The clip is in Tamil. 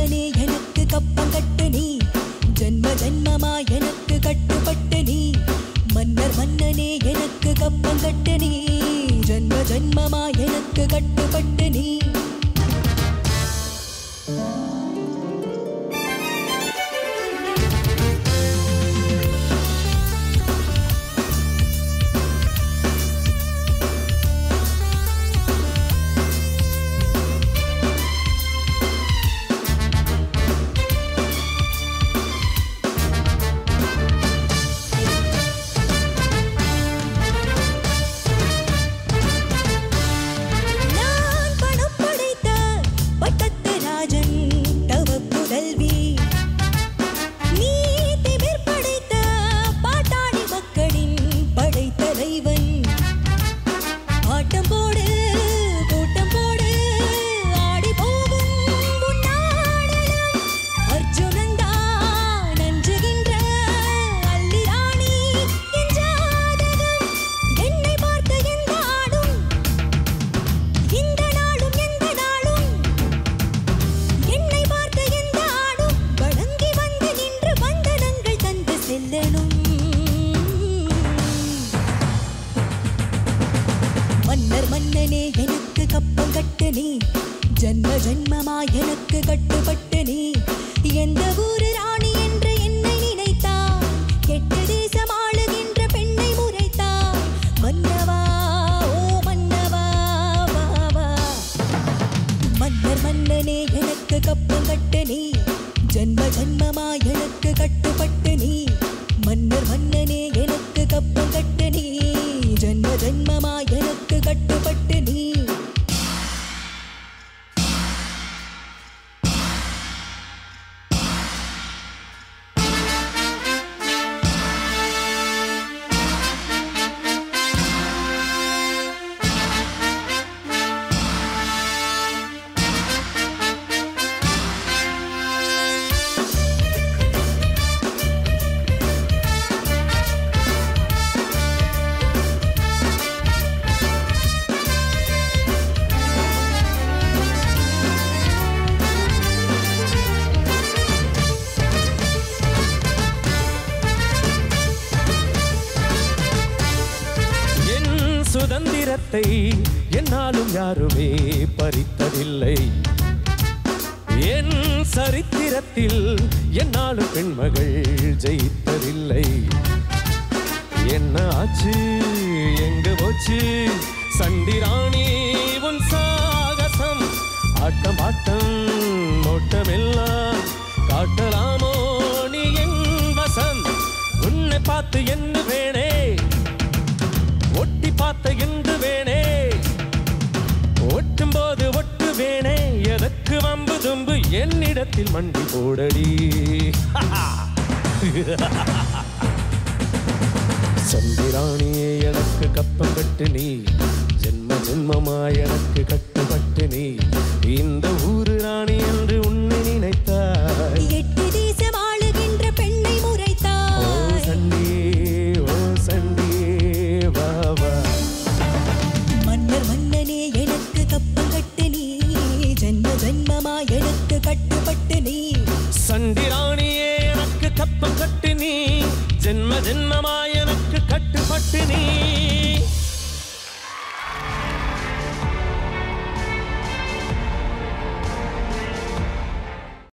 மன்னனே எனக்கு கப்பம் கட்டு நீ ஜென்ம ஜென்மமா எனக்கு கட்டுப்பட்டு நீ மன்னர் மன்னனே எனக்கு கப்பம் கட்டு நீ ஜென்ம ஜென்மமா எனக்கு கட்டுப்பட்டு நீ நான் பணம் படைத்த பட்டத்து ராஜன் தவ புதல்வி நீ திமிர் படைத்த பாட்டாளி மக்களின் படைத்தலைவன் ஆட்டம் போடு கூட்டம் போடு ஆடி போகும் உன்னாடலம் அர்ஜுனன் தான் நஞ்சுகின்ற அல்லிராணி என் ஜாதகம் என்னை பார்த்த எந்த ஆடும் இந்த நாளும் எந்த நாளும் என்னை பார்த்த எந்த ஆடும் வணங்கி வந்து நின்று வந்தனங்கள் தந்து செல்லணும் மன்னர் மன்னனே எனக்கு கப்பம் கட்டு நீ ஜன்ம ஜன்மமா எனக்கு கட்டுப்பட்டு நீ எந்த ஊரு ராணி என்று என்னை நினைத்தாய் கெட்ட தேசம் ஆளுகின்ற பெண்ணை முறைத்தாய் மன்னவா ஓ மன்னவா வா வா மன்னர் மன்னனே எனக்கு கப்பம் கட்டு நீ ஜன்ம ஜன்மமா எனக்கு கட்டுப்பட்டு நீ மன்னர் மன்னனே எனக்கு கப்பம் கட்டு நீ ஜன்ம ஜன்மமா எனக்கு கட்டுப்பட்டு நீ என் சுதந்திரத்தை என்னாலும் யாருமே பறித்ததில்லை என் சரித்திரத்தில் என்னாலும் பெண்மகள் ஜெயித்ததில்லை என்ன ஆச்சு எங்க போச்சு சண்டிராணி உன் சாகசம் ஆட்டம் ஆட்டம் நோட்டமெல்லாம் காட்டலாமோ நீ என் வசம் உன்னை பார்த்து என்ன வேணே ஒட்டி பார்த்த என்று வேணே ஒட்டும் போது ஒட்டு வேணே எதற்கு வம்பு தும்பு என்னிடத்தில் மண்டி போடடி சந்திராணியே எனக்கு கப்பம் கட்டு நீ ஜென்ம ஜென்மமா எனக்கு கட்டுப்பட்டு நீ இந்த ஊரு ராணி என்று உன்னை நினைத்தாய் எட்டு தேசம் ஆளுகின்ற பெண்ணை ஓ முறைத்தாய் சண்டி ஓ சண்டி வா வா மன்னர் மன்னனே எனக்கு கப்பம் கட்டு நீ ஜென்ம ஜென்மமா எனக்கு கட்டுப்பட்டு நீ சண்டிராணியே எனக்கு கப்பம் கட்டு நீ ஜென்ம ஜென்மமா எனக்கு கட்டுப்பட்டு நீ